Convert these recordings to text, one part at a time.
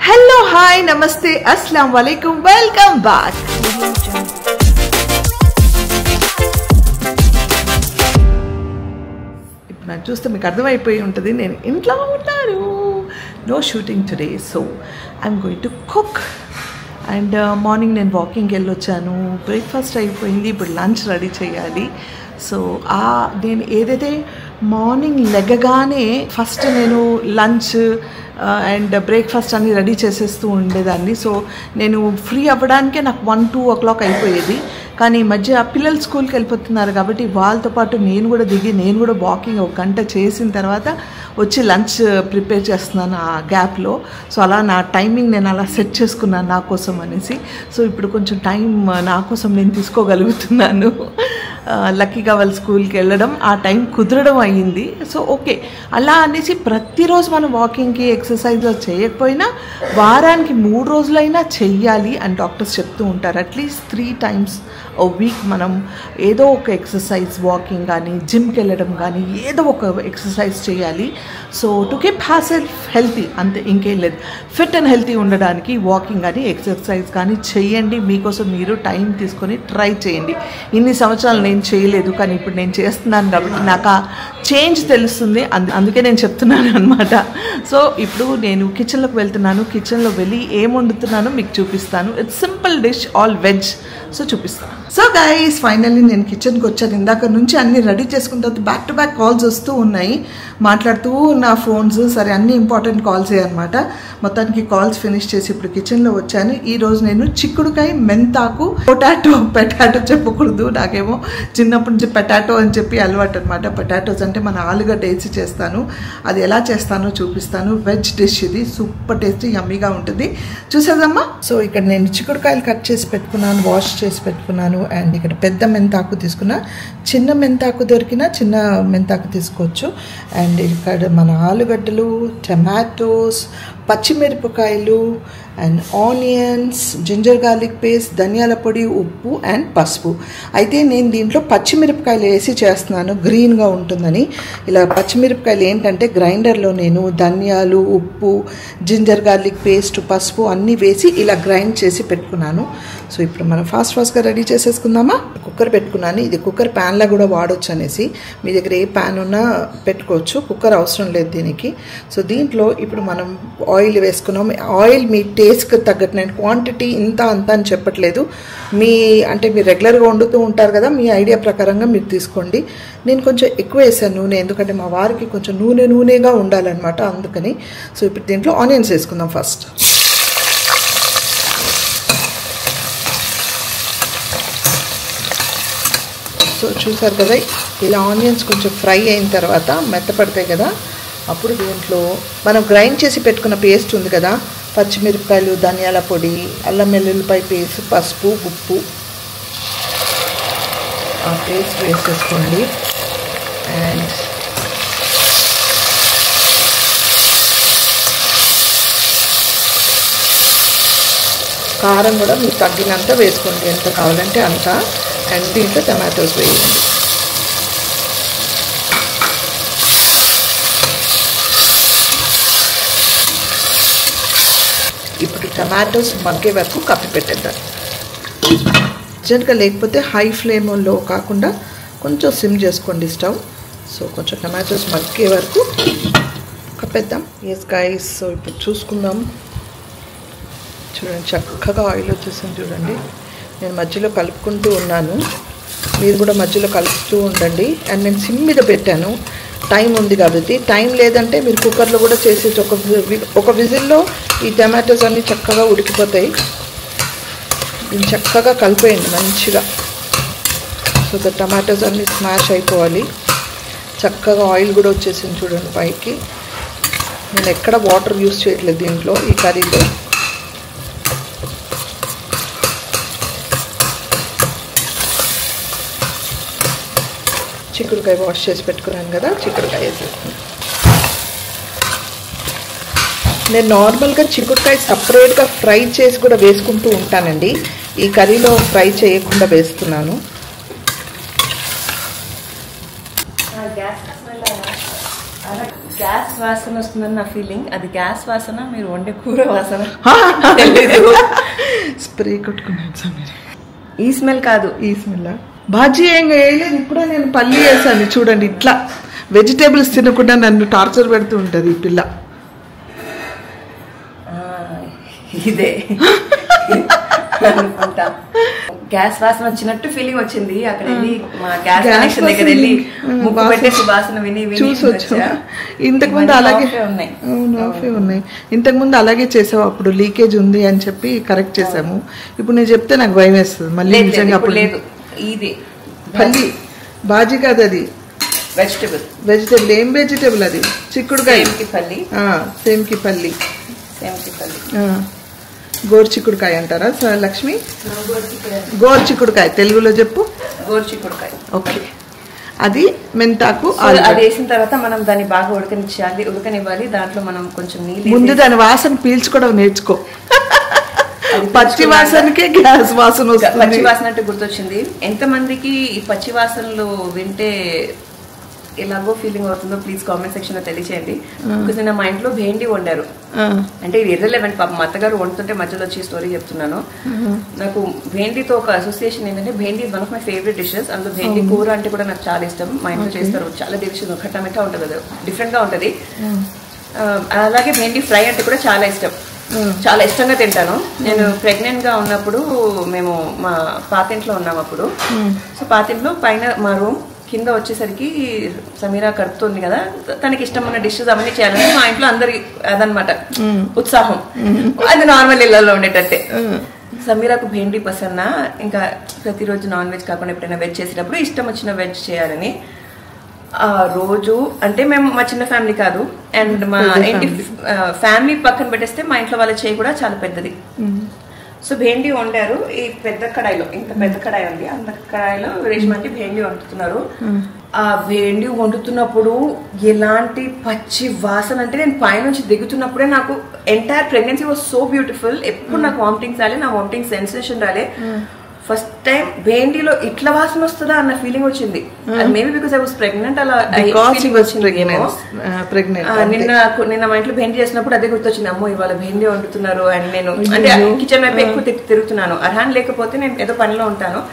Hello hi నమస్తే అస్సలం వలైకుం welcome back ఇప్పుడు నాకు చూస్తే మీకు అర్థమైపోయి ఉంటుంది నేను ఇంట్లో ఉంటాను no shooting today so I'm going to cook and morning నేను వాకింగ్కి వెళ్ళొచ్చాను బ్రేక్ఫాస్ట్ అయిపోయింది ఇప్పుడు లంచ్ రెడీ చేయాలి సో ఆ నేను ఏదైతే మార్నింగ్ లెగగానే ఫస్ట్ నేను లంచ్ అండ్ బ్రేక్ఫాస్ట్ అన్ని రెడీ చేసేస్తూ ఉండేదాన్ని సో నేను ఫ్రీ అవ్వడానికే నాకు వన్ టూ ఓ క్లాక్ అయిపోయేది కానీ ఈ మధ్య పిల్లలు స్కూల్కి వెళ్ళిపోతున్నారు కాబట్టి వాళ్ళతో పాటు నేను కూడా దిగి నేను కూడా వాకింగ్ ఒక గంట చేసిన తర్వాత వచ్చి లంచ్ ప్రిపేర్ చేస్తున్నాను ఆ గ్యాప్లో సో అలా నా టైమింగ్ నేను అలా సెట్ చేసుకున్నాను నా కోసం అనేసి సో ఇప్పుడు కొంచెం టైం నా కోసం నేను తీసుకోగలుగుతున్నాను లక్కీగా వాళ్ళ స్కూల్కి వెళ్ళడం ఆ టైం కుదరడం అయ్యింది సో ఓకే అలా అనేసి ప్రతిరోజు మనం వాకింగ్కి ఎక్సర్సైజ్ చేయకపోయినా వారానికి మూడు రోజులైనా చెయ్యాలి అని డాక్టర్స్ చెప్తూ ఉంటారు at least three times a week మనం ఏదో ఒక ఎక్సర్సైజ్ వాకింగ్ కానీ జిమ్కి వెళ్ళడం కానీ ఏదో ఒక ఎక్సర్సైజ్ చేయాలి so to keep has self healthy అంతే ఇంకేం లేదు ఫిట్ అండ్ హెల్తీ ఉండడానికి వాకింగ్ కానీ ఎక్సర్సైజ్ కానీ చెయ్యండి మీకోసం మీరు టైం తీసుకొని ట్రై చేయండి ఇన్ని సంవత్సరాలు నేను చేయలేదు కానీ ఇప్పుడు నేను చేస్తున్నాను కాబట్టి నాకు ఆ చేంజ్ తెలుస్తుంది అందు అందుకే నేను చెప్తున్నాను అనమాట సో ఇప్పుడు నేను కిచెన్లోకి వెళ్తున్నాను కిచెన్లో వెళ్ళి ఏం వండుతున్నానో మీకు చూపిస్తాను it's simple dish all veg so చూపిస్తాను సో గైస్ ఫైనల్లీ నేను కిచెన్కి వచ్చాను ఇందాక నుంచి అన్ని రెడీ చేసుకున్న తర్వాత బ్యాక్ టు బ్యాక్ కాల్స్ వస్తూ ఉన్నాయి మాట్లాడుతూ ఉన్న ఫోన్స్ సరే అన్ని ఇంపార్టెంట్ కాల్సే అనమాట మొత్తానికి కాల్స్ ఫినిష్ చేసి ఇప్పుడు కిచెన్లో వచ్చాను ఈ రోజు నేను చిక్కుడుకాయ మెంతాకు పొటాటో పెటాటో చెప్పకూడదు నాకేమో చిన్నప్పటి నుంచి పెటాటో అని చెప్పి అలవాటు అనమాట పొటాటోస్ అంటే మన ఆలుగడ్డ వేసి చేస్తాను అది ఎలా చేస్తానో చూపిస్తాను వెజ్ డిష్ ఇది సూపర్ టేస్టీ యమ్మీగా ఉంటుంది చూసేదమ్మా సో ఇక్కడ నేను చిక్కుడుకాయలు కట్ చేసి పెట్టుకున్నాను వాష్ చేసి పెట్టుకున్నాను అండ్ ఇక్కడ పెద్ద మెంతాకు తీసుకున్నా చిన్న మెంతాకు దొరికినా చిన్న మెంతాకు తీసుకోవచ్చు అండ్ ఇక్కడ మన ఆలుగడ్డలు టమాటోస్ పచ్చిమిరపకాయలు and onions ginger garlic paste ధనియాల పొడి ఉప్పు అండ్ పసుపు అయితే నేను దీంట్లో పచ్చిమిరపకాయలు వేసి చేస్తున్నాను గ్రీన్గా ఉంటుందని ఇలా పచ్చిమిరపకాయలు ఏంటంటే గ్రైండర్లో నేను ధనియాలు ఉప్పు జింజర్ గార్లిక్ పేస్ట్ పసుపు అన్నీ వేసి ఇలా గ్రైండ్ చేసి పెట్టుకున్నాను సో ఇప్పుడు మనం ఫాస్ట్ ఫాస్ట్గా రెడీ చేసేసుకుందామా కుక్కర్ పెట్టుకున్నాను ఇది కుక్కర్ ప్యాన్లో కూడా వాడొచ్చు అనేసి మీ దగ్గర ఏ ప్యాన్ ఉన్నా పెట్టుకోవచ్చు కుక్కర్ అవసరం లేదు దీనికి సో దీంట్లో ఇప్పుడు మనం ఆయిల్ వేసుకున్నాం ఆయిల్ మీ టేస్ట్కి తగ్గట్టు నేను క్వాంటిటీ ఇంత అంత అని చెప్పట్లేదు మీ అంటే మీరు రెగ్యులర్గా వండుతూ ఉంటారు కదా మీ ఐడియా ప్రకారంగా మీరు తీసుకోండి నేను కొంచెం ఎక్కువ వేసాను నూనె ఎందుకంటే మా వారికి కొంచెం నూనె నూనెగా ఉండాలన్నమాట అందుకని సో ఇప్పుడు దీంట్లో ఆనియన్స్ వేసుకుందాం ఫస్ట్ సో చూసారు కదా ఇలా ఆనియన్స్ కొంచెం ఫ్రై అయిన తర్వాత మెత్తపడతాయి కదా అప్పుడు దీంట్లో మనం గ్రైండ్ చేసి పెట్టుకున్న పేస్ట్ ఉంది కదా పచ్చిమిరపకాయలు ధనియాల పొడి అల్లం వెల్లుల్లిపాయ పేస్ట్ పసుపు ఉప్పు ఆ పేస్ట్ వేసేసుకోండి అండ్ కారం కూడా మీకు తగ్గినంత వేసుకోండి ఎంత కావాలంటే అంత అండ్ దీంట్లో టమాటోస్ వేయండి ఇప్పుడు టమాటోస్ మగ్గే వరకు కప్పి పెట్టేద్దాం అర్జెంట్గా లేకపోతే హై ఫ్లేమ్లో కాకుండా కొంచెం సిమ్ చేసుకోండి స్టవ్ సో కొంచెం టమాటోస్ మగ్గే వరకు కప్పేద్దాం ఎస్ గైస్ సో ఇప్పుడు చూసుకుందాం చూడండి చక్కగా ఆయిల్ వచ్చేసింది చూడండి నేను మధ్యలో కలుపుకుంటూ ఉన్నాను మీరు కూడా మధ్యలో కలుపుతూ ఉండండి అండ్ నేను సిమ్ మీద పెట్టాను టైం ఉంది కాబట్టి టైం లేదంటే మీరు కుక్కర్లో కూడా చేసేసి ఒక ఒక విజిల్లో ఈ టమాటోస్ అన్నీ చక్కగా ఉడికిపోతాయి దీన్ని చక్కగా కలిపేయండి మంచిగా సో ద టమాటోస్ అన్నీ స్మాష్ అయిపోవాలి చక్కగా ఆయిల్ కూడా వచ్చేసింది చూడండి పైకి నేను ఎక్కడ వాటర్ యూస్ చేయట్లేదు దీంట్లో ఈ కర్రీలో చిక్కుడుకాయ వాష్ చేసి పెట్టుకున్నాను కదా చిక్కుడుకాయ వేసేస్తాను నేను నార్మల్గా చిక్కుడుకాయ సపరేట్గా ఫ్రై చేసి కూడా వేసుకుంటూ ఉంటానండి ఈ కర్రీలో ఫ్రై చేయకుండా వేస్తున్నాను గ్యాస్ వాసన వస్తుందని నా ఫీలింగ్ అది గ్యాస్ వాసన మీరు వండే కూర వాసన తెలీదు స్ప్రే కొట్టుకున్నాను సమీర ఈ స్మెల్ కాదు ఈ స్మెల్ బాజీ ఏం వేయలేదు ఇప్పుడే నేను పల్లి వేసాను చూడండి ఇట్లా వెజిటేబుల్స్ తినకుండా నన్ను టార్చర్ పెడుతూ ఉంటుంది ఈ పిల్ల ఆ, ఇదే అనుకుంటా గ్యాస్ వాసన వచ్చినట్టు ఫీలింగ్ వచ్చింది అక్కడ వెళ్ళి మా గ్యాస్ గ్యాస్ కనెక్షన్ దగ్గర వాసన, వెళ్ళి ఉమ్, ముక్కు వాసన పెట్టేసి వాసన విని విని చూసి వచ్చాం వచ్చా. ఇంతకు ముందు ఇవన్నీ అలాగే ఆఫే ఉన్నాయి అవును ఆఫే ఉన్నాయి ఇంతకు ముందు అలాగే చేసావు అప్పుడు లీకేజ్ ఉంది అని చెప్పి కరెక్ట్ చేసాము ఇప్పుడు నేను చెప్తే నాకు భయం వేస్తుంది మళ్ళీ లేదు, లేదు, నిజంగా ఇప్పుడు అప్పుడు లేదు ఇది పల్లి బాజీ కాదు అది వెజిటబుల్ వెజిటేబుల్ ఏం వెజిటేబుల్ అది చిక్కుడుకాయ సేమ్కి పల్లి సేమ్కి పల్లి సేమ్కి పల్లి ఆ, గోరు చిక్కుడుకాయ అంటారా స- లక్ష్మి గోరు చిక్కుడుకాయ తెలుగులో చెప్పు గోరు చిక్కుడుకాయ ఓకే అది మెంతాకు సో ఆలుగడ్డ. అది వేసిన తర్వాత మనం దాన్ని బాగా ఉడకనిచ్చాలి ఉడకనివ్వాలి దాంట్లో మనం కొంచెం నీళ్ళు ముందు వేసేసి- దాని వాసన పీల్చుకోవడం నేర్చుకో అది పచ్చి పీల్చుకున్నాక- వాసనకే గ్యాస్ వాసన వస్తుంది పచ్చి వాసన అంటే గుర్తొచ్చింది ఎంత మందికి ఈ పచ్చి వాసనలు వింటే ఎలాగో ఫీలింగ్ అవుతుందో ప్లీజ్ కామెంట్ సెక్షన్ లో తెలియచేయండి బికాజ్ నిన్న మా ఇంట్లో భేండి వండారు ఆ, అంటే ఇది ఎర్రలెవెన్ పాప మా అత్తగారు వండుతుంటే మధ్యలో వచ్చి స్టోరీ చెప్తున్నాను నాకు భేండితో ఒక అసోసియేషన్ ఏంటంటే bhindi one of my favourite dishes అందులో భేండి కూర అంటే కూడా నాకు చాలా ఇష్టం మా ఇంట్లో చేస్తారు చాలా డివిషన్ ఖట్టా మిఠా ఉంటుంది అది డిఫరెంట్ గా ఉంటది ఆ, అలాగే భేండి ఫ్రై అంటే కూడా చాలా ఇష్టం చాలా ఇష్టంగా తింటాను నేను ప్రెగ్నెంట్ గా ఉన్నప్పుడు మేము మా పాతింట్లో ఉన్నాం అప్పుడు సో పాతింట్లో పైన మా రూమ్ కింద వచ్చేసరికి సమీరా కడుపుతుంది కదా తనకి ఇష్టమైన డిషెస్ అవన్నీ చేయాలని మా ఇంట్లో అందరి అదనమాట ఉత్సాహం అది నార్మల్ ఇళ్లలో ఉండేటట్టే సమీరాకు భేండి పసన్న ఇంకా ప్రతిరోజు నాన్ వెజ్ కాకుండా ఎప్పుడైనా వెజ్ చేసేటప్పుడు ఇష్టం వచ్చిన వెజ్ చేయాలని ఆ రోజు అంటే మేము మా చిన్న ఫ్యామిలీ కాదు అండ్ మా ఇంటి ఫ్యామిలీ పక్కన పెట్టేస్తే మా ఇంట్లో వాళ్ళ చేయి కూడా చాలా పెద్దది సో భేండి వండారు ఈ పెద్ద కడాయిలో ఇంత పెద్ద కడాయి ఉంది అంత కడాయిలో రేష్మంటి భేండి వండుతున్నారు ఆ భేండి వండుతున్నప్పుడు ఎలాంటి పచ్చి వాసన అంటే నేను పైనుంచి దిగుతున్నప్పుడే నాకు entire pregnancy was so beautiful ఎప్పుడు నాకు వామిటింగ్స్ రాలే నా వామిటింగ్ సెన్సేషన్ రాలే ఫస్ట్ టైం భేండిలో ఇట్లా వాసన వస్తుందా అన్న ఫీలింగ్ వచ్చింది maybe because I was pregnant అలా బికాస్ feeling వాస్ వచ్చిందేమో. ప్రెగ్నెంట్ ప్రెగ్నెంట్ ఆ, నిన్న నిన్న మా ఇంట్లో భేండి చేసినప్పుడు అదే గుర్తొచ్చింది అమ్మో ఇవాళ భేండి వండుతున్నారు అండ్ నేను అంటే కిచెన్ వైపు ఎక్కువ తి- తిరుగుతున్నాను అర్హాన్ లేకపోతే నేను ఏదో పనిలో ఉంటాను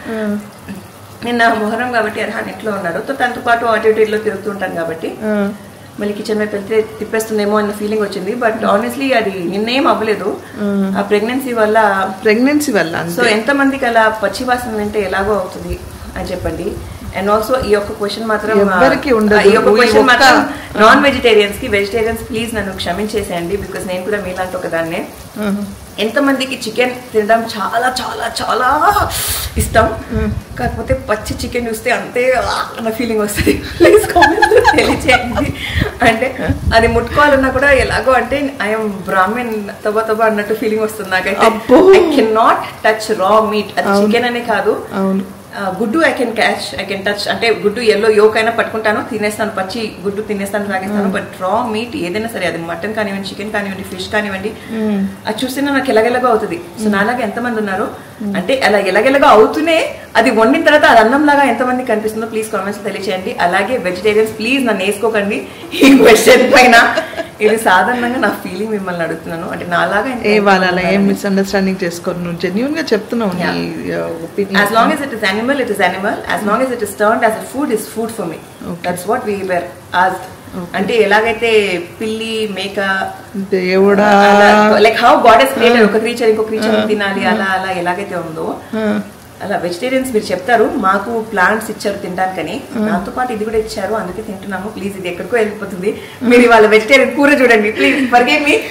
నిన్న మొహరం కాబట్టి అర్హాన్ ఎట్లో ఉన్నారు సో తనతో పాటు అటు ఇటు ఇట్లో తిరుగుతూ ఉంటాను కాబట్టి మళ్ళీ కిచెన్ వైపు వెళ్తే తిప్పేస్తుందేమో అన్న ఫీలింగ్ వచ్చింది బట్ ఆనెస్ట్లీ అది నిన్నేం అవ్వలేదు ఆ ప్రెగ్నెన్సీ వల్ల ప్రెగ్నెన్సీ వల్ల సో ఎంత మందికి అలా పచ్చి వాసన వింటే ఎలాగో అవుతుంది అని చెప్పండి అండ్ ఆల్సో ఈ యొక్క క్వశ్చన్ మాత్రం ఆ, ఎవ్వరికీ ఉండదు. ఈ యొక్క ఈ క్వశ్చన్ ఒక్క- మాత్రం నాన్ వెజిటేరియన్స్ కి వెజిటేరియన్స్ ప్లీజ్ నన్ను క్షమించేసేయండి బికాస్ నేను కూడా మీలాంటి ఒక దాన్నే ఎంత మందికి చికెన్ తినడం చాలా చాలా చాలా ఇష్టం కాకపోతే పచ్చి చికెన్ చూస్తే అంతే "ఆ" అన్న ఫీలింగ్ వస్తుంది ప్లీజ్ కామెంట్ తెలియచేయండి అంటే అది ముట్టుకోవాలన్నా కూడా ఎలాగో అంటే ఐఎమ్ బ్రాహ్మణ్ తబా తబా అన్నట్టు ఫీలింగ్ వస్తుంది నాకైతే అబ్బో. I can not touch raw meat అది చికెన్ అనే కాదు అవును ఆ, గుడ్డు I can catch I can touch అంటే గుడ్డు ఎల్లో యోక్ అయినా పట్టుకుంటాను తినేస్తాను పచ్చి గుడ్డు తినేస్తాను తాగేస్తాను బట్ రా మీట్ ఏదైనా సరే అది మటన్ కానివ్వండి చికెన్ కానివ్వండి ఫిష్ కానివ్వండి అది చూస్తే నాకు ఎలగెలగా అవుతుంది సో నాలాగా ఎంతమంది ఉన్నారు అంటే అలా ఎలగెలగా అవుతూనే అది వండిన తర్వాత అది అన్నం లాగా ఎంతమంది కనిపిస్తుందో ప్లీజ్ కామెంట్స్ తెలియచేయండి అలాగే వెజిటేరియన్స్ ప్లీజ్ నన్ను వేసుకోకండి ఈ క్వశ్చన్ పైన ఇది సాధారణంగా నా ఫీలింగ్ మిమ్మల్ని అడుగుతున్నాను అంటే నాలాగా ఏ వాళ్ళు అలా ఏం మిస్అండర్స్టాండింగ్ చేసుకోరు నువ్వు జెన్యున్ గా చెప్తున్నావు నీ opinion As long as it is animal, it is animal. As long as it is turned as a food, is food for me. That's what we were asked. అంటే ఎలాగైతే పిల్లి మేక దేవుడా like how God is created ఒక creature ఇంకో creature తినాలి అలా అలా ఎలాగైతే ఉందో అలా వెజిటేరియన్స్ మీరు చెప్తారు మాకు ప్లాంట్స్ ఇచ్చారు తినడానికని నాతో పాటు ఇది కూడా ఇచ్చారు అందుకే తింటున్నాము ప్లీజ్ ఇది ఎక్కడికో వెళ్ళిపోతుంది మీరు ఇవాళ వెజిటేరియన్ కూర చూడండి please forgive me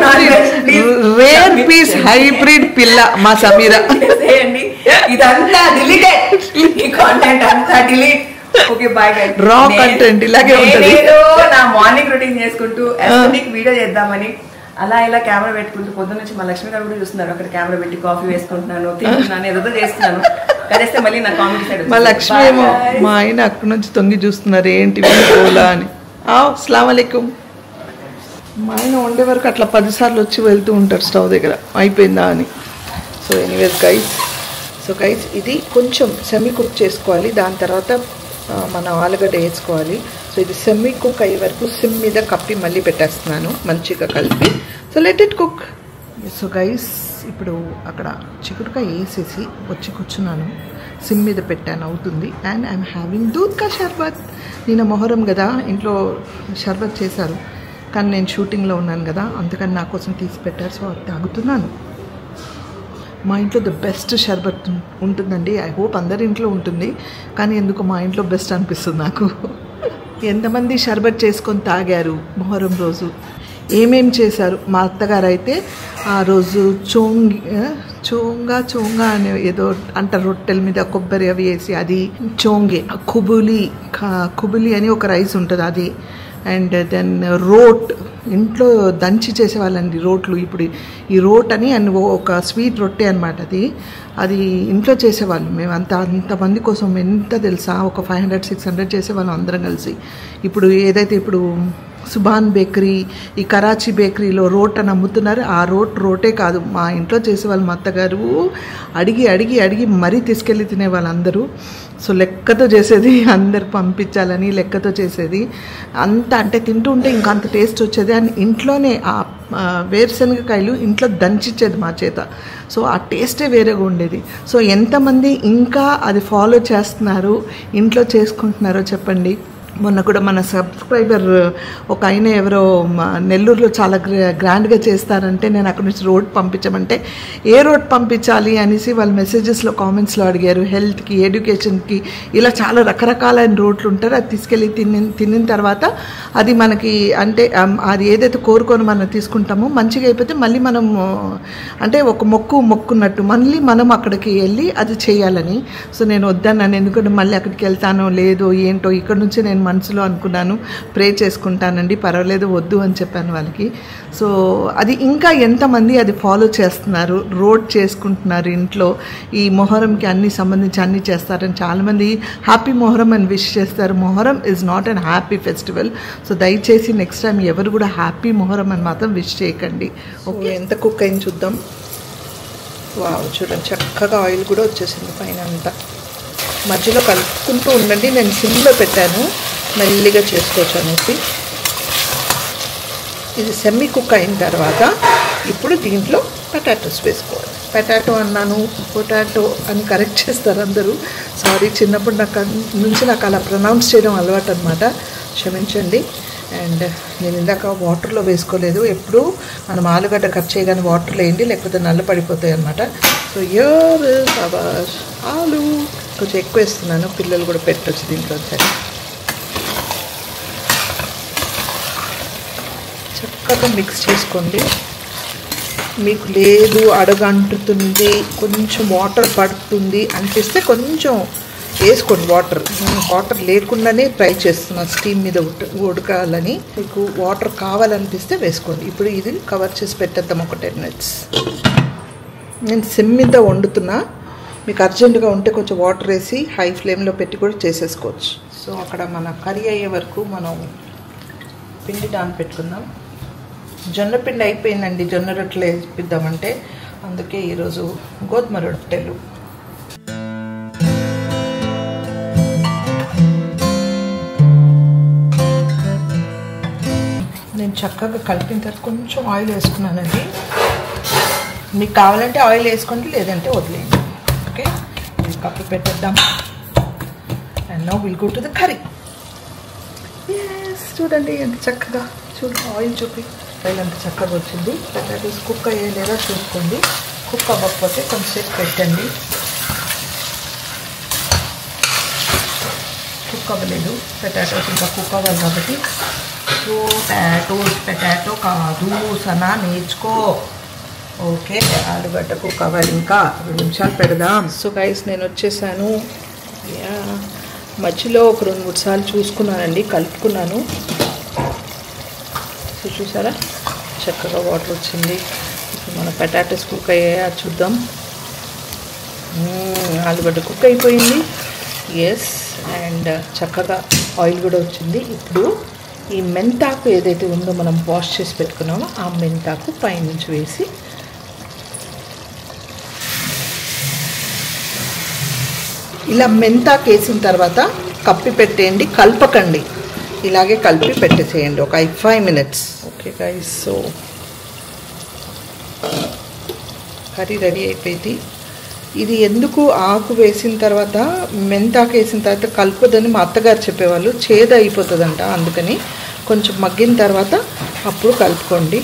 rare piece hybrid పిల్ల మా సమీర చేయండి ఇదంతా డిలీటెడ్ ఈ కాంటెంట్ అంతా delete okay bye guys Raw content ఇలాగే ఉంటది. నేనేదో నా మార్నింగ్ రొటీన్ చేసుకుంటూ ఎస్ఎన్డిక్ వీడియో చేద్దామని అలా ఇలా కెమెరా పెట్టుకుంటూ పొద్దున్న నుంచి మా లక్ష్మి గారు కూడా చూస్తున్నారు అక్కడ కెమెరా పెట్టి కాఫీ వేసుకుంటున్నాను తింటున్నాను ఏదో చేస్తున్నాను కదేస్తే మళ్ళీ నా కామెడీ సైడ్ మా లక్ష్మి ఏమో మా ఆయన అక్కడి నుంచి తొంగి చూస్తున్నారు ఏంటి పోలా అని అస్సలం అలైకుం మా ఆయన వండే వరకు అట్లా పదిసార్లు వచ్చి వెళ్తూ ఉంటారు స్టవ్ దగ్గర అయిపోయిందా అని so anyways guys so guys ఇది కొంచెం సెమీ కుక్ చేసుకోవాలి దాని తర్వాత ఆ, మనం ఆలుగడ్డ వేసుకోవాలి సో ఇది సెమ్మీ కుక్ అయ్యే వరకు సిమ్ మీద కప్పి మళ్ళీ పెట్టేస్తున్నాను మంచిగా కలిపి so let it cook so guys ఇప్పుడు అక్కడ చిక్కుడుకాయ వేసేసి వచ్చి కూర్చున్నాను సిమ్ మీద పెట్టాను అవుతుంది అండ్ ఐఎమ్ హ్యావింగ్ దూద్ కా షర్బత్ నేను మొహరం కదా ఇంట్లో షర్బత్ చేశారు కానీ నేను షూటింగ్లో ఉన్నాను కదా అందుకని నా కోసం తీసి పెట్టారు సో అది తాగుతున్నాను మా ఇంట్లో ద బెస్ట్ షర్బత్ ఉంటుందండి ఐ హోప్ అందరి ఇంట్లో ఉంటుంది కానీ ఎందుకు మా ఇంట్లో బెస్ట్ అనిపిస్తుంది నాకు ఎంతమంది షర్బత్ చేసుకొని తాగారు మొహరం రోజు ఏమేం చేశారు మా అత్తగారు అయితే ఆ రోజు చోంగి ఆ, చోంగా చోంగా అనే ఏదో అంటారు రొట్టెల మీద కొబ్బరి అవి వేసి అది చోంగే కుబులి కా- కుబులి అని ఒక రైస్ ఉంటుంది అది అండ్ దెన్ రోట్ ఇంట్లో దంచి చేసేవాళ్ళండి రోట్లు ఇప్పుడు ఈ రోట్ అని అండ్ ఒక స్వీట్ రొట్టె అనమాట అది అది ఇంట్లో చేసేవాళ్ళు మేము అంత అంతమంది కోసం ఎంత తెలుసా ఒక ఫైవ్ హండ్రెడ్ సిక్స్ హండ్రెడ్ చేసేవాళ్ళం అందరం కలిసి ఇప్పుడు ఏదైతే ఇప్పుడు సుభాన్ బేకరీ ఈ కరాచీ బేకరీలో రోట్ అని అమ్ముతున్నారు ఆ రోట్ రోటే కాదు మా ఇంట్లో చేసేవాళ్ళు మా అత్తగారు అడిగి అడిగి అడిగి మరీ తీసుకెళ్ళి తినేవాళ్ళు అందరూ సో లెక్కతో చేసేది అందరికి పంపించాలని లెక్కతో చేసేది అంత అంటే తింటూ ఉంటే ఇంకా అంత టేస్ట్ వచ్చేది అండ్ ఇంట్లోనే ఆ ఆ, వేరుశనగకాయలు ఇంట్లో దంచిచ్చేది మా చేత సో ఆ టేస్టే వేరేగా ఉండేది సో ఎంతమంది ఇంకా అది ఫాలో చేస్తున్నారు ఇంట్లో చేసుకుంటున్నారో చెప్పండి మొన్న కూడా మన సబ్స్క్రైబర్ ఒక ఆయన ఎవరో మా నెల్లూరులో చాలా గ్రా- గ్రాండ్గా చేస్తారంటే నేను అక్కడ నుంచి రోడ్ పంపించమంటే ఏ రోడ్ పంపించాలి అనేసి వాళ్ళు మెసేజెస్లో కామెంట్స్లో అడిగారు హెల్త్కి ఎడ్యుకేషన్కి ఇలా చాలా రకరకాలైన రోడ్లు ఉంటారు అది తీసుకెళ్ళి తిని తినిన తర్వాత అది మనకి అంటే అమ్, అది ఏదైతే కోరుకొని మనం తీసుకుంటామో మంచిగా అయిపోతే మళ్ళీ మనం అంటే ఒక మొక్కు మొక్కున్నట్టు మళ్ళీ మనం అక్కడికి వెళ్ళి అది చేయాలని సో నేను వద్దన్నాను ఎందుకంటే మళ్ళీ అక్కడికి వెళ్తానో లేదో ఏంటో ఇక్కడ నుంచి నేను మనసులో అనుకున్నాను ప్రే చేసుకుంటానండి పర్వాలేదు వద్దు అని చెప్పాను వాళ్ళకి సో అది ఇంకా ఎంతమంది అది ఫాలో చేస్తున్నారు రోడ్ చేసుకుంటున్నారు ఇంట్లో ఈ మొహరంకి అన్ని సంబంధించి అన్ని చేస్తారని చాలామంది హ్యాపీ మొహరం అని విష్ చేస్తారు Muharram is not an happy festival so దయచేసి నెక్స్ట్ టైం ఎవరు కూడా హ్యాపీ మొహరం అని మాత్రం విష్ చేయకండి ఓకే ఎంత కుక్ అయింది చూద్దాం వావ్ చూడండి చక్కగా ఆయిల్ కూడా వచ్చేసింది పైన అంతా మధ్యలో కలుపుకుంటూ ఉండండి నేను సిమ్లో పెట్టాను మెల్లిగా చేసుకోవచ్చు అనేసి ఇది సెమ్మీ కుక్ అయిన తర్వాత ఇప్పుడు దీంట్లో పొటాటోస్ వేసుకోవాలి పొటాటో అన్నాను పొటాటో అని కరెక్ట్ చేస్తారు అందరూ సారీ చిన్నప్పుడు నాకు అన్- నుంచి నాకు అలా ప్రొనౌన్స్ చేయడం అలవాటు అనమాట క్షమించండి అండ్ నేను ఇందాక వాటర్లో వేసుకోలేదు ఎప్పుడు మనం ఆలుగడ్డ కట్ చేయగానే వాటర్లో వేయండి లేకపోతే నల్ల పడిపోతాయి అనమాట సో యూర్ అవర్ ఆలు కొంచెం ఎక్కువ వేస్తున్నాను పిల్లలు కూడా పెట్టొచ్చు దీంట్లో సరే చక్కగా మిక్స్ చేసుకోండి మీకు లేదు అడగంటుతుంది కొంచెం వాటర్ పడుతుంది అనిపిస్తే కొంచెం వేసుకోండి వాటర్ నేను వాటర్ లేకుండానే ట్రై చేస్తున్నాను స్టీమ్ మీద ఉడక ఉడకాలని మీకు వాటర్ కావాలనిపిస్తే వేసుకోండి ఇప్పుడు ఇది కవర్ చేసి పెట్టేద్దాం ఒక టెన్ మినిట్స్ నేను సిమ్ మీద వండుతున్నా మీకు అర్జెంటుగా ఉంటే కొంచెం వాటర్ వేసి హై ఫ్లేమ్లో పెట్టి కూడా చేసేసుకోవచ్చు సో అక్కడ మన కర్రీ అయ్యే వరకు మనం పిండి నానపెట్టుకుందాం జొన్న పిండి అయిపోయిందండి జొన్న రొట్టెలు వేపిద్దామంటే అందుకే ఈరోజు గోధుమ రొట్టెలు నేను చక్కగా కలిపిన తర్వాత కొంచెం ఆయిల్ వేసుకున్నానండి మీకు కావాలంటే ఆయిల్ వేసుకోండి లేదంటే వదిలేయండి ఓకే ఇది కప్పు పెట్టేద్దాం and no will go to the curry yes చూడండి ఎంత చక్కగా చూడు ఆయిల్ చూపి ఆయిల్ ఎంత చక్కగా వచ్చింది పొటాటోస్ కుక్ అయ్యే లేదా చూసుకోండి కుక్ అవ్వకపోతే కొంచెంసేపు పెట్టండి కుక్ అవ్వలేదు పొటాటోస్ ఇంకా కుక్ అవ్వాలి కాబట్టి పొటాటోస్ పొటాటో కాదు సనా నేర్చుకో ఓకే ఆలుగడ్డ కుక్ అవ్వాలి ఇంకా రెండు నిమిషాలు పెడదాం సో గైస్ నేను వచ్చేసాను యా మధ్యలో ఒక రెండు మూడు సార్లు చూసుకున్నానండి కలుపుకున్నాను సో చూసారా చక్కగా వాటర్ వచ్చింది ఇప్పుడు మన పొటాటోస్ కుక్ అయ్యాయా చూద్దాం మ్మ్, ఆలుగడ్డ కుక్ అయిపోయింది ఎస్ అండ్ చక్కగా ఆయిల్ కూడా వచ్చింది ఇప్పుడు ఈ మెంతాకు ఏదైతే ఉందో మనం వాష్ చేసి పెట్టుకున్నామో ఆ మెంతాకు పైనుంచి వేసి ఇలా మెంతాకు వేసిన తర్వాత కప్పి పెట్టేయండి కలపకండి ఇలాగే కలిపి పెట్టేసేయండి ఒక ఐ five minutes okay guys so curry ready అయిపోయింది ఇది ఎందుకు ఆకు వేసిన తర్వాత మెంతాకు వేసిన తర్వాత కలుపుదని మా అత్తగారు చెప్పేవాళ్ళు చేదు అయిపోతుందంట అందుకని కొంచెం మగ్గిన తర్వాత అప్పుడు కలుపుకోండి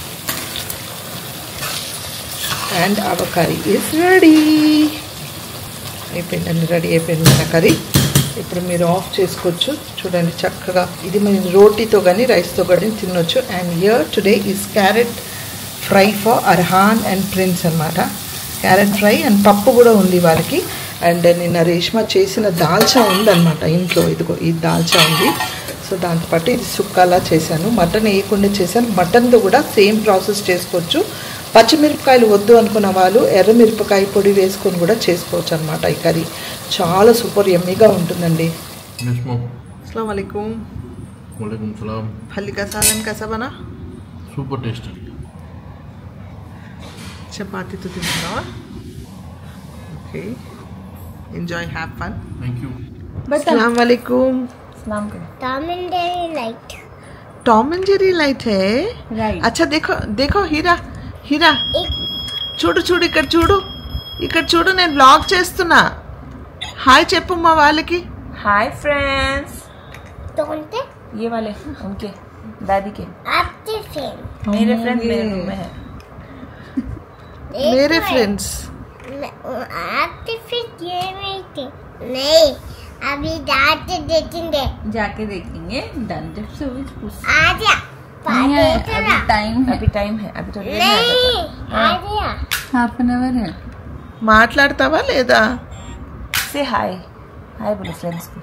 and our curry is ready అయిపోయిందండి రెడీ అయిపోయింది మన కర్రీ ఇప్పుడు మీరు ఆఫ్ చేసుకోవచ్చు చూడండి చక్కగా ఇది మీరు రోటీతో కానీ రైస్తో కానీ తినొచ్చు and here today is carrot fry for Arhan and prince అనమాట క్యారెట్ ఫ్రై అండ్ పప్పు కూడా ఉంది వాళ్ళకి అండ్ నిన్న రేష్మా చేసిన దాల్చా ఉందన్నమాట ఇంట్లో ఇదిగో ఈ దాల్చా ఉంది సో దాంతోపాటు ఇది సుక్కాలా చేశాను మటన్ వేయకుండా చేశాను మటన్తో కూడా సేమ్ ప్రాసెస్ చేసుకోవచ్చు పచ్చిమిరపకాయలు వద్దు అనుకున్న వాళ్ళు ఎర్రమిరపకాయ పొడి వేసుకొని కూడా చేసుకోవచ్చు అనమాట ఈ కర్రీ చాలా సూపర్ ఎమ్మీగా ఉంటుందండి Yes, mom. అస్సలం వాలేకుమ్ Walaikum salam. ఫల్లి కసాలన్ కసబనా Super tasty. చపాతీతో తింటున్నావా okay enjoy have fun Thank you. अस्सलाम वालेकुम Tom and Jerry light. Tom and Jerry light है రైట్ अच्छा देखो देखो हीरा हीरा చూడు చూడు ఇక్కడ చూడు ఇక్కడ చూడు నేను బ్లాగ్ చేస్తున్నా హాయ్ చెప్పు మా వాళ్ళకి हाय फ्रेंड्स Don't they? ये वाले उनके दादी के After film. मेरे फ्रेंड मेरे रूम में है मेरे फ्रेंड्स After film ये meeting. नहीं अभी रात देखेंगे जाके देखेंगे डन जब से भी पूछ आ जा नहीं है, पापा अभी टाइम है अभी टाइम है अभी तो देर है नहीं आ जा हाफ एन आवर है మాట్లాడతావా లేదా से हाय हाय बोलो फ्रेंड्स को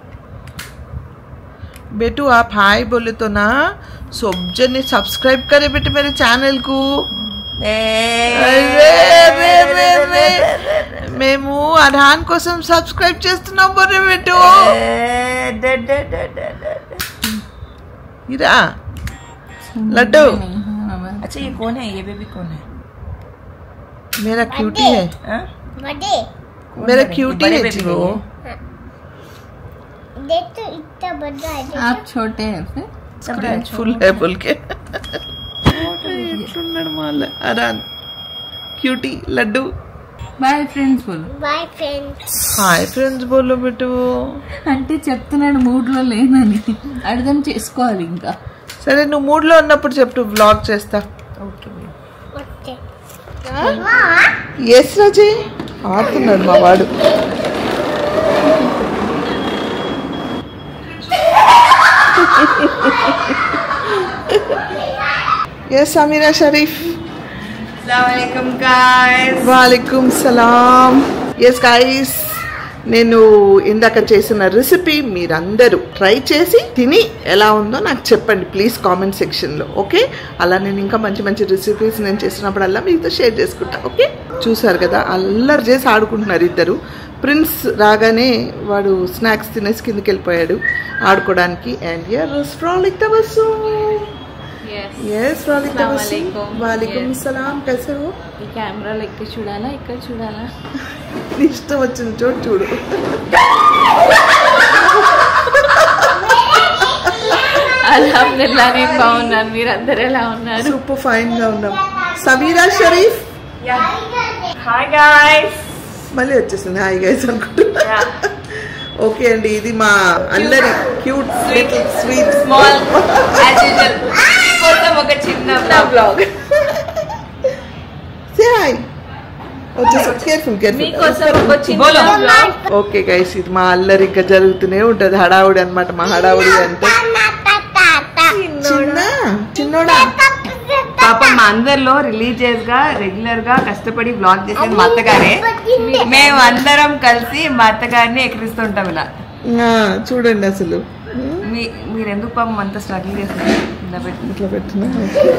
बेटू आप हाय बोले तो ना सब जने सब्सक्राइब करे बेटे मेरे चैनल को అరే, రే, రే, రే. మేము అర్హాన్ కోసం సబ్స్క్రైబ్ చేస్తున్నాం బొర్రె పెట్టు ఇరా లడ్డు अच्छा ये कौन है ये बेबी कौन है मेरा क्यूटी है हाँ? बड़े मेरा है? क्यूटी बड़े है baby जी वो है देख तो इतना बड़ा है देखो। आप छोटे हैं फिर స్క్రీన్ ఫుల్ है बोल के ఎట్లున్నాడు మా అరాన్ క్యూటీ లడ్డు బాయ్ ఫ్రెండ్స్ బోలు Bye friends. హాయ్ ఫ్రెండ్స్ బోలో బిట్టు అంటే చెప్తున్నాడు మూడ్లో లేనని అర్థం చేసుకోవాలి ఇంకా సరే నువ్వు మూడ్లో ఉన్నప్పుడు చెప్పు బ్లాగ్ చేస్తా ओके Okay. ఎస్ రాజే ఆడుతున్నాడు మా వాడు ఎస్ అమీరా షరీఫ్ अस्सलाम गाइस వాలేకుం సలాం ఎస్ గైస్ నేను ఇందాక చేసిన రెసిపీ మీరందరూ ట్రై చేసి తిని ఎలా ఉందో నాకు చెప్పండి ప్లీజ్ కామెంట్ సెక్షన్లో ఓకే అలా నేను ఇంకా మంచి మంచి రెసిపీస్ నేను చేసినప్పుడల్లా మీతో షేర్ చేసుకుంటా ఓకే చూసారు కదా అల్లరి చేసి ఆడుకుంటున్నారు ఇద్దరు ప్రిన్స్ రాగానే వాడు స్నాక్స్ తినేసి కిందకి వెళ్ళిపోయాడు ఆడుకోవడానికి అండ్ యర్ ఫ్రాలిక్ తబస్సు ఎస్ ఫ్రాలిక్ తబస్సు వాలేకుం సలాం कैसे हो ఈ కెమెరాలో ఇక్కడ చూడాలా ఇక్కడ చూడాలా నీ ఇష్టం వచ్చిన చోటు చూడు అల్హమ్దుల్లా నేను బాగున్నాను మీరు అందరు ఎలా ఉన్నారు సూపర్ ఫైన్ గా ఉన్నాం సమీరా షరీఫ్ हाय गाइस మళ్ళీ వచ్చేసింది హాయ్ గైస్ అనుకుంటున్నా ఓకే అండి ఇది మా అల్లరి cute little sweet small as usual కోసం ఒక చిన్న బ్లాగ్ సే హాయ్ వచ్చేసి కేర్ఫుల్ కేర్ఫుల్ మీకోసం ఒక చిన్న vlog. ఓకే గైస్ ఇది మా అల్లరి ఇంకా జరుగుతూనే ఉంటది హడావుడి అన్నమాట మా హడావుడి అంటే చిన్న చిన్నోడా పాపం మా అందరిలో రిలీజియస్ గా రెగ్యులర్ గా కష్టపడి బ్లాగ్ చేసేది మా అత్తగారే మేము అందరం కలిసి మా అత్తగారిని ఎక్కిరిస్తుంటాం ఇలా ఆ, చూడండి అసలు మీ మీరు ఎందుకు పాపం అంత స్ట్రగుల్ చేస్తున్నారు ఇలా పెట్టి ఇట్లా పెట్టినా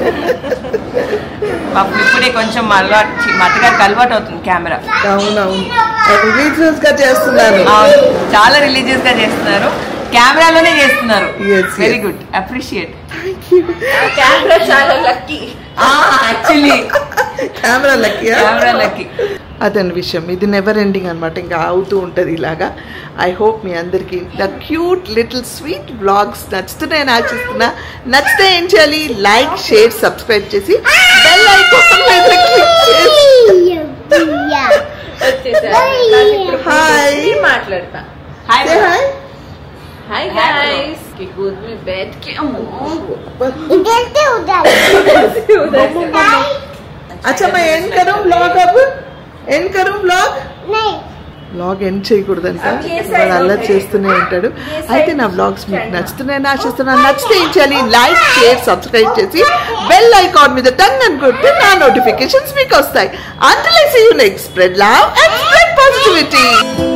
పాపం ఇప్పుడే కొంచెం అలవాటు చి- మా అత్తగారికి అలవాటు అవుతుంది కెమెరా అవునవును రిలీజియస్ గా చేస్తున్నాను అవును చాలా రిలీజియస్ గా చేస్తున్నారు కెమెరాలోనే చేస్తున్నారు Yes, very yes. Good appreciate camera చాలా lucky actually camera lucky camera lucky అతని విషయం ఇది నెవర్ ఎండింగ్ అనమాట ఇంకా అవుతూ ఉంటుంది ఇలాగా ఐ హోప్ మీ అందరికీ the cute little sweet blogs నచ్చుతున్నాయని ఆశిస్తున్నా నచ్చితే ఏం చేయాలి లైక్ షేర్ సబ్స్క్రైబ్ చేసి బెల్ ఐకాన్ మీద క్లిక్ చేసి హాయ్ మాట్లాడతా Say hi. హాయ్ గైస్ కి గుడ్ మీ బెడ్ కి ఇదంతే ఉండాలి अच्छा मैं एंड करूं ब्लॉग अब एंड करूं ब्लॉग नहीं బ్లాగ్ ఎండ్ చేయకూడదంట వాడు అల్లరి చేస్తూనే ఉంటాడు అయితే నా బ్లాగ్స్ మీకు నచ్చుతున్నాయని ఆశిస్తున్నాను నచ్చితే ఏం చేయాలి లైక్ షేర్ సబ్స్క్రైబ్ చేసి బెల్ ఐకాన్ మీద టంగ్ అని కొడితే నా నోటిఫికేషన్స్ మీకు వస్తాయి అంటలే see you next spread love and spread positivity